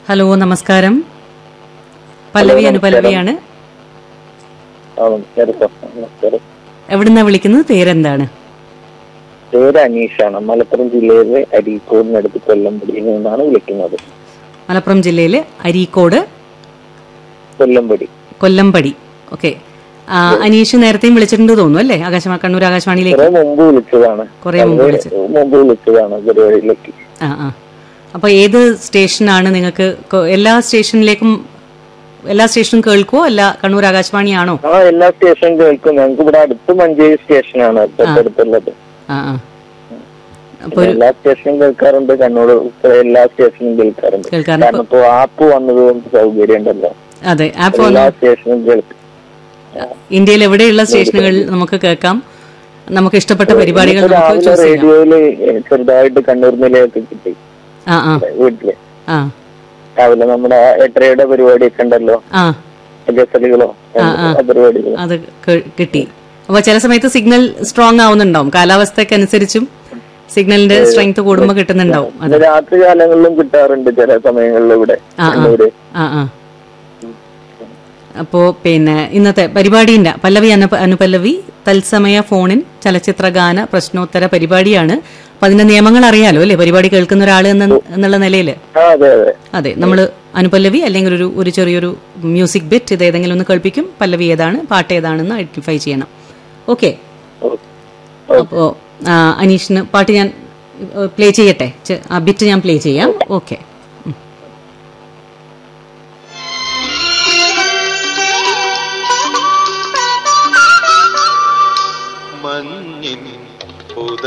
Hello നമസ്കാരം പല്ലവി hello, അനുപല്ലവിയാണ് ആ, നമസ്കാരം സാർ. നമസ്കാരം എവിടുന്നാ വിളിക്കുന്നത് പേരെന്താണ് പേര് അനീഷാണ് മലപ്പുറം ജില്ലയിലെ അരീക്കോടിനടുത്ത് കൊല്ലംപടിയിൽ നിന്നാണ് വിളിക്കുന്നത് മലപ്പുറം ജില്ലയിലെ അരീക്കോട് കൊല്ലംപടി കൊല്ലംപടി ഓക്കെ അനീഷ് നേരത്തെയും വിളിച്ചിട്ടുണ്ട് തോന്നുന്നു അല്ലേ ആകാശവാണി കണ്ണൂർ ആകാശവാണിയിലേക്ക് കുറെ മുമ്പ് വിളിച്ചതാണ് കുറേ മുമ്പ് വളരെ വിളിച്ചു. മുമ്പ് വിളിച്ചതാണ് പരിപാടിയിലേക്ക് ആ ആ അപ്പൊ ഏത് സ്റ്റേഷനാണ് നിങ്ങൾക്ക് കൊ- എല്ലാ സ്റ്റേഷനിലേക്കും എല്ലാ സ്റ്റേഷനും കേൾക്കുവോ അല്ല കണ്ണൂർ ആകാശവാണിയാണോ ആ എല്ലാ സ്റ്റേഷനും കേൾക്കും ഞങ്ങൾക്ക് ഇവിടെ അടുത്ത് മഞ്ചേരി സ്റ്റേഷനാണ് തൊട്ടടുത്തുള്ളത് ആ ആ അപ്പൊ ഒരു എല്ലാ സ്റ്റേഷനും കേൾക്കാറുണ്ട് കണ്ണൂർ ഉൾപ്പെടെ എല്ലാ സ്റ്റേഷനും കേൾക്കാറുണ്ട് കേൾക്കാറുണ്ട്. കാരണം ഇപ്പൊ ആപ്പ് വന്നതുകൊണ്ട് സൗകര്യം ഉണ്ടല്ലോ അതെ ആപ്പ് എല്ലാ സ്റ്റേഷനും കേൾക്കും ഇന്ത്യയിൽ എവിടെയുള്ള സ്റ്റേഷനുകളിൽ നമുക്ക് കേൾക്കാം നമുക്ക് ഇഷ്ടപ്പെട്ട പരിപാടികൾ ഇപ്പൊ നമുക്ക് രാവിലെ ചൂസ് ചെയ്യാം റേഡിയോയില് ചെറുതായിട്ട് കണ്ണൂർ നിലയൊക്കെ കിട്ടി ആ ആ വീട്ടില് ആ രാവിലെ നമ്മുടെ എട്ടരയുടെ പരിപാടിയൊക്കെ ഉണ്ടല്ലോ ആ ഗസലുകളോ ആ പരിപാടികളോ അത് കി- കിട്ടി അപ്പൊ ചില സമയത്ത് സിഗ്നൽ സ്ട്രോങ് ആവുന്നുണ്ടാവും കാലാവസ്ഥക്കനുസരിച്ചും സിഗ്നലിന്റെ സ്ട്രെങ്ത് കൂടുമ്പോൾ കിട്ടുന്നുണ്ടാവും പിന്നെ രാത്രി കാലങ്ങളിലും കിട്ടാറുണ്ട് ചില സമയങ്ങളിൽ ഇവിടെ ആ, ആ. കണ്ണൂര് ആ ആ അപ്പോ പിന്നെ ഇന്നത്തെ പരിപാടിന്റെ പല്ലവി അനുപ അനുപല്ലവി തത്സമയ ഫോണിൻ ചലച്ചിത്ര ഗാന പ്രശ്നോത്തര പരിപാടിയാണ് അപ്പൊ അതിന്റെ നിയമങ്ങൾ അറിയാലോ അല്ലേ പരിപാടി കേൾക്കുന്ന ഒരാൾ എന്ന എന്നുള്ള നിലയിൽ ആ അതെ അതെ അതെ നമ്മൾ അനുപല്ലവി അല്ലെങ്കിൽ ഒരു ഒരു ചെറിയൊരു മ്യൂസിക് ബിറ്റ് ഇത് ഏതെങ്കിലും ഒന്ന് കേൾപ്പിക്കും പല്ലവി ഏതാണ് പാട്ട് ഏതാണെന്ന് ഐഡന്റിഫൈ ചെയ്യണം ഓക്കെ ഓ- അപ്പോ ആ, അനീഷിന് പാട്ട് ഞാൻ പ്ലേ ചെയ്യട്ടെ ചെ- ആ ബിറ്റ് ഞാൻ പ്ലേ ചെയ്യാം ഓക്കെ